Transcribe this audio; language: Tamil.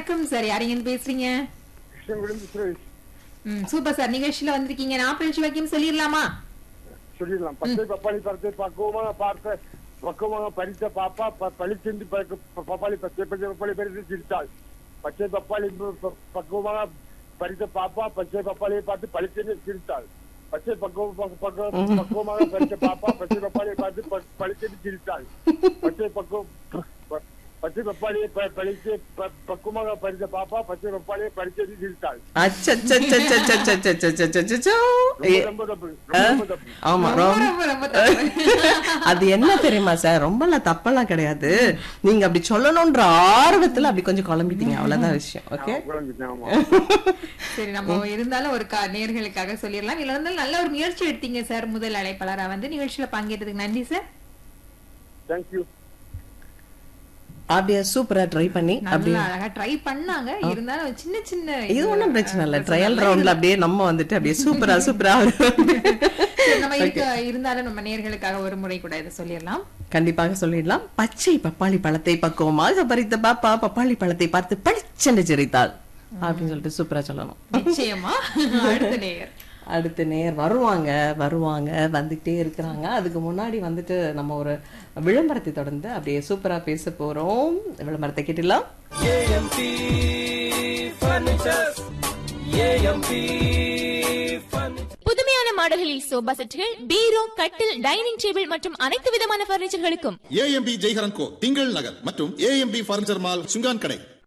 வணக்கம் சார் யாரையும் பேசுறீங்க கிருஷ்ணகுடி சுரேஷ் ம் சூப்பர் சார் நிகழ்ச்சியில வந்திருக்கீங்க நான் பிரிச்சு வைக்கும் சொல்லிடலாமா சொல்லிடலாம் பச்சை பப்பாளி பழத்தை பக்குவமாக பார்த்த பக்குவமாக பறித்த பாப்பா ப- பளிச்சென்று ப- ப- பப்பாளி பச்சை பச்சை பப்பாளி பறித்து சிரித்தாள் பச்சை பப்பாளி ப- ப- பக்குவமாக பறித்த பாப்பா பச்சை பப்பாளியை பார்த்து பளிச்சென்று சிரித்தாள் பச்சை பக்குவ ப- பக்குவ- பக்குவமாக பறித்த பாப்பா பச்சை பப்பாளியை பார்த்து ப- பளிச்சென்று சிரித்தாள் பச்சை பக்குவ ப- ப- பச்சை பப்பாளியை ப- பறித்து ப- பக்குவமாக பறித்த பாப்பா பச்சை பப்பாளியை பறிச்சென்று சிரித்தாள் அச்சச்சச்சச்சச்சச்சச்சச்சச்சோ. ரொம்ப ஏ- ரொம்ப தப்பு ஆ? ரொம்ப தப்பு ஆமா ரொம்ப ரொம்ப ரொம்ப ரொம்ப தப்பு. அது என்ன தெரியுமா சார் ரொம்பலாம் தப்பெல்லாம் கிடையாது நீங்க அப்படி சொல்லணும்ன்ற ஆர்வத்துல அப்படி கொஞ்சம் குழம்பிட்டீங்க அவ்வளவுதான் விஷயம் ஓகே குழம்பிட்டேன் ஆமா சரி நம்ம இருந்தாலும் ஒரு கா- நேயர்களுக்காக சொல்லிடலாம் இல்ல இருந்தாலும் நல்ல ஒரு முயற்சி எடுத்தீங்க சார் முதல் அழைப்பாளரா வந்து நிகழ்ச்சியில பங்கேற்றதுக்கு நன்றி சார் தேங்க்யூ அப்படியே சூப்பரா ட்ரை பண்ணி அப்படியே நல்லா அழகா ட்ரை பண்ணாங்க இருந்தாலும் சின்ன சின்ன இது ஒண்ணும் பிரச்சனை இல்ல ட்ரையல் ரவுண்ட்ல அப்படியே நம்ம வந்துட்டு அப்படியே சூப்பரா சூப்பரா சரி, நம்ம இருக்க இருந்தாலும் நம்ம நேயர்களுக்காக ஒரு முறை கூட இதை சொல்லிடலாம் கண்டிப்பாக சொல்லிடலாம் பச்சை பப்பாளி பழத்தை பக்குவமாக பறித்த பாப்பா பப்பாளி பழத்தை பார்த்து பளிச்சென்று சிரித்தாள் அப்படின்னு சொல்லிட்டு சூப்பரா சொல்லணும் நிச்சயமா அடுத்த நேயர் அடுத்த நேர் வருவாங்க வருவாங்க வந்துட்டே இருக்கிறாங்க அதுக்கு முன்னாடி வந்துட்டு நம்ம ஒரு விளம்பரத்தை தொடர்ந்து அப்படியே சூப்பரா பேச போறோம் விளம்பரத்தை கேட்டுலாம் AMP Furnitures. AMP Furniture. புதுமையான மாடல்களில் சோபா செட்டுகள் பீரோ கட்டில் டைனிங் டேபிள் மற்றும் அனைத்து விதமான பர்னிச்சர்களுக்கும் ஏஎம்பி ஜெய்ஹரன் கோ திங்கள் நகர் மற்றும் ஏஎம்பி பர்னிச்சர் மால் சுங்கான் கடை